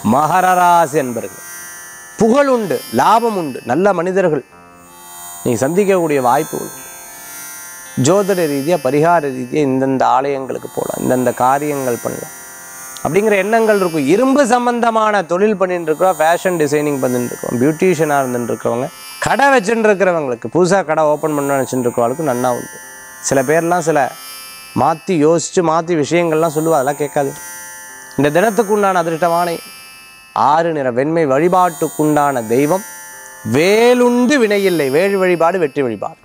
மகர ராசி என்பர்கள் புகழ் உண்டு லாபம் உண்டு நல்ல மனிதர்கள் நீ சந்திக்கக்கூடிய வாய்ப்புகள் உண்டு ஜோதிட ரீதியாக பரிகார ரீதியாக இந்தந்த ஆலயங்களுக்கு போகலாம் இந்தந்த காரியங்கள் பண்ணலாம் அப்படிங்கிற எண்ணங்கள் இருக்கும் இரும்பு சம்பந்தமான தொழில் பண்ணிட்டு இருக்கிறோம் ஃபேஷன் டிசைனிங் பண்ணிட்டு இருக்கோம் பியூட்டிஷியனாக இருந்துட்டு இருக்கிறவங்க கடை வச்சுட்டு இருக்கிறவங்களுக்கு புதுசாக கடை ஓப்பன் பண்ண வச்சுட்டு இருக்கிறவங்களுக்கு நன்னா உண்டு சில பேர்லாம் சில மாற்றி யோசித்து மாற்றி விஷயங்கள்லாம் சொல்லுவா அதெல்லாம் கேட்காது இந்த தினத்துக்கு உண்டான அதிர்ஷ்டமான எண். ஆறு நிற வெண்மை வழிபாட்டுக்குண்டான தெய்வம் வேலுண்டு வினையில்லை வேல் வழிபாடு வெற்றி வழிபாடு